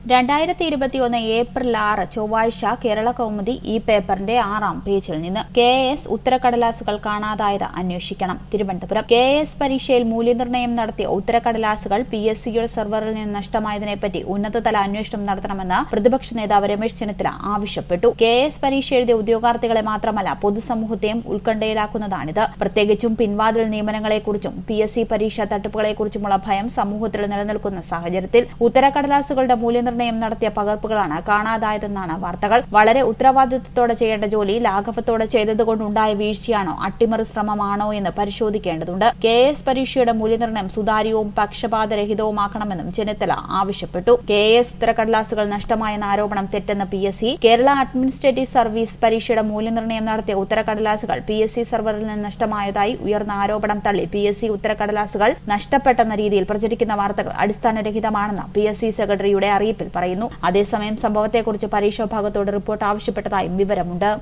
രണ്ടായിരത്തി ഇരുപത്തിയൊന്ന് ഏപ്രിൽ ആറ് ചൊവ്വാഴ്ച കേരള കൗമുദി ഈ പേപ്പറിന്റെ ആറാം പേജിൽ നിന്ന് കെ എസ് ഉത്തരക്കടലാസുകൾ കാണാതായത് അന്വേഷിക്കണം തിരുവനന്തപുരം കെ എസ് പരീക്ഷയിൽ മൂല്യനിർണ്ണയം നടത്തിയ ഉത്തരക്കടലാസുകൾ പി എസ് സിയുടെ സെർവറിൽ നിന്ന് നഷ്ടമായതിനെപ്പറ്റി ഉന്നതതല അന്വേഷണം നടത്തണമെന്ന് പ്രതിപക്ഷ നേതാവ് രമേശ് ചെന്നിത്തല ആവശ്യപ്പെട്ടു കെ എസ് പരീക്ഷ എഴുതിയ ഉദ്യോഗാർത്ഥികളെ മാത്രമല്ല പൊതുസമൂഹത്തെയും ഉത്കണ്ഠയിലാക്കുന്നതാണിത് പ്രത്യേകിച്ചും പിൻവാതിൽ നിയമനങ്ങളെക്കുറിച്ചും പി എസ് സി പരീക്ഷാ തട്ടിപ്പുകളെക്കുറിച്ചുമുള്ള ഭയം സമൂഹത്തിൽ നിലനിൽക്കുന്ന സാഹചര്യത്തിൽ ഉത്തരക്കടലാസുകളുടെ മൂല്യനിർണ്ണയം നടത്തിയ പകർപ്പുകളാണ് കാണാതായതെന്നാണ് വാർത്തകൾ വളരെ ഉത്തരവാദിത്വത്തോടെ ചെയ്യേണ്ട ജോലി ലാഘവത്തോടെ ചെയ്തതുകൊണ്ടുണ്ടായ വീഴ്ചയാണോ അട്ടിമറി ശ്രമമാണോ എന്ന് പരിശോധിക്കേണ്ടതുണ്ട് കെ എസ് പരീക്ഷയുടെ മൂല്യനിർണ്ണയം സുതാര്യവും പക്ഷപാതരഹിതവുമാക്കണമെന്നും ചെന്നിത്തല ആവശ്യപ്പെട്ടു കെ എസ് ഉത്തരക്കടലാസുകൾ നഷ്ടമായെന്ന ആരോപണം തെറ്റെന്ന് P S C Kerala administrative service പരീക്ഷയുടെ മൂല്യനിർണ്ണയം നടത്തിയ ഉത്തരക്കടലാസുകൾ പി എസ് സി സെർവറിൽ നിന്ന് നഷ്ടമായതായി ഉയർന്ന ആരോപണം തള്ളി പി എസ് സി ഉത്തരക്കടലാസുകൾ നഷ്ടപ്പെട്ടെന്ന രീതിയിൽ പ്രചരിക്കുന്ന വാർത്തകൾ അടിസ്ഥാനരഹിതമാണെന്ന് പി എസ് സി സെക്രട്ടറിയുടെ അറിയിപ്പിൽ പറയുന്നു അതേസമയം സംഭവത്തെക്കുറിച്ച് പരീക്ഷാ ഭാഗത്തോട് റിപ്പോർട്ട് ആവശ്യപ്പെട്ടതായും വിവരമുണ്ട്